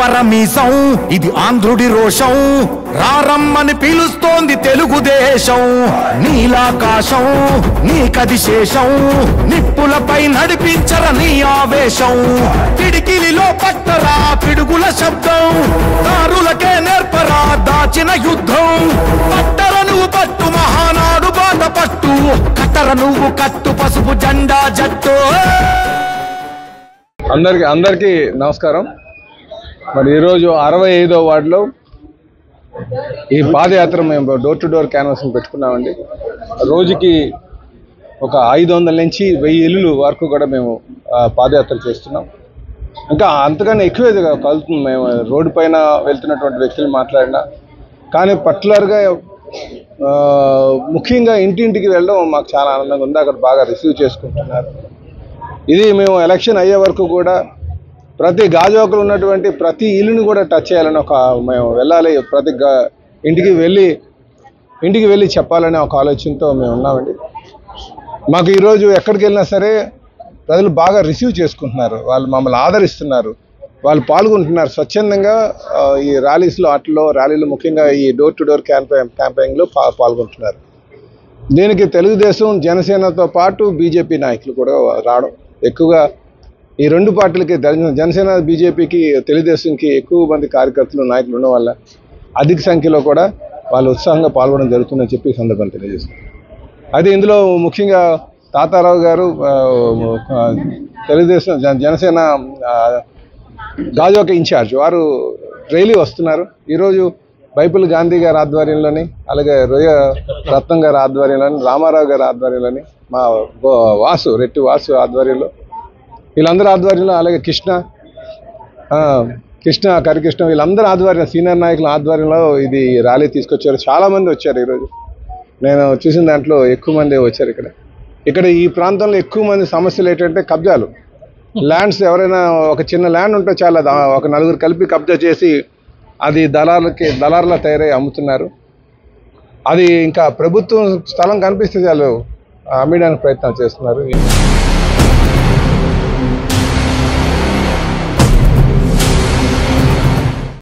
పరమీసం ఇది ఆంధ్రుడి రోషం రారమ్మని పిలుస్తోంది తెలుగుదేశం నీలాకాశం నీకది శేషం నిప్పులపై నడిపించర నీ ఆవేశం పిడికిలిలో పట్టరా పిడుగుల శబ్దం దారులకే నేర్పరా దాచిన యుద్ధం పట్టర నువ్వు పట్టు మహానాడు బాట పట్టు కట్టర నువ్వు కట్టు పసుపు జెండా జట్టు అందరికి అందరికీ నమస్కారం మరి ఈరోజు అరవై ఐదో వార్డులో ఈ పాదయాత్ర మేము డోర్ టు డోర్ క్యాన్వాసింగ్ పెట్టుకున్నామండి రోజుకి ఒక ఐదు వందల నుంచి వెయ్యి ఇల్లులు వరకు కూడా మేము ఆ, పాదయాత్ర చేస్తున్నాం ఇంకా అంతకన్నా ఎక్కువే కలుగుతుంది మేము రోడ్డు పైన వెళ్తున్నటువంటి వ్యక్తులు మాట్లాడినా కానీ పర్టికులర్గా ఆ, ముఖ్యంగా ఇంటింటికి వెళ్ళడం మాకు చాలా ఆనందంగా ఉంది అక్కడ బాగా రిసీవ్ చేసుకుంటున్నారు ఇది మేము ఎలక్షన్ అయ్యే వరకు కూడా ప్రతి గాజువాకలు ఉన్నటువంటి ప్రతి ఇల్లుని కూడా టచ్ చేయాలని ఒక మేము వెళ్ళాలి ప్రతి గా- ఇంటికి వెళ్ళి ఇంటికి వెళ్ళి చెప్పాలనే ఒక ఆలోచనతో మేము ఉన్నామండి మాకు ఈరోజు ఎక్కడికి వెళ్ళినా సరే ప్రజలు బాగా రిసీవ్ చేసుకుంటున్నారు వాళ్ళు మమ్మల్ని ఆదరిస్తున్నారు వాళ్ళు పాల్గొంటున్నారు స్వచ్ఛందంగా ఆ, ఈ ర్యాలీస్లో వాటిలో ర్యాలీలో ముఖ్యంగా ఈ డోర్ టు డోర్ క్యాంపెయిన్ క్యాంపెయిన్లో పా పాల్గొంటున్నారు దీనికి తెలుగుదేశం జనసేనతో పాటు బీజేపీ నాయకులు కూడా రావడం ఎక్కువగా ఈ రెండు పార్టీలకి జన- జనసేన బీజేపీకి తెలుగుదేశంకి ఎక్కువ మంది కార్యకర్తలు నాయకులు ఉండడం వల్ల అధిక సంఖ్యలో కూడా వాళ్ళు ఉత్సాహంగా పాల్గొనడం జరుగుతుందని చెప్పి ఈ సందర్భంగా తెలియజేస్తారు అది ఇందులో ముఖ్యంగా తాతారావు గారు ఆ, ఆ, తెలుగుదేశం జన- జనసేన ఆ, గాజువాక ఇన్ఛార్జ్ వారు డైలీ వస్తున్నారు ఈరోజు బైపుల్ గాంధీ గారి ఆధ్వర్యంలోని అలాగే రొయ్య రత్నం గారి ఆధ్వర్యంలోని రామారావు గారి ఆధ్వర్యంలోని మా గో- వాసు రెట్టి వాసు ఆధ్వర్యంలో వీళ్ళందరి ఆధ్వర్యంలో అలాగే కృష్ణ ఆ, కృష్ణ కరికృష్ణ వీళ్ళందరి ఆధ్వర్యం సీనియర్ నాయకుల ఆధ్వర్యంలో ఇది ర్యాలీ తీసుకొచ్చారు చాలామంది వచ్చారు ఈరోజు నేను చూసిన దాంట్లో ఎక్కువ మంది వచ్చారు ఇక్కడ ఇక్కడ ఈ ప్రాంతంలో ఎక్కువ మంది సమస్యలు ఏంటంటే కబ్జాలు ల్యాండ్స్ ఎవరైనా ఒక చిన్న ల్యాండ్ ఉంటే చాలా దా- ఒక నలుగురు కలిపి కబ్జా చేసి అది దళార్లకి దళార్లా తయారై అమ్ముతున్నారు అది ఇంకా ప్రభుత్వం స్థలం కనిపిస్తే చాలు అమ్మడానికి ప్రయత్నం చేస్తున్నారు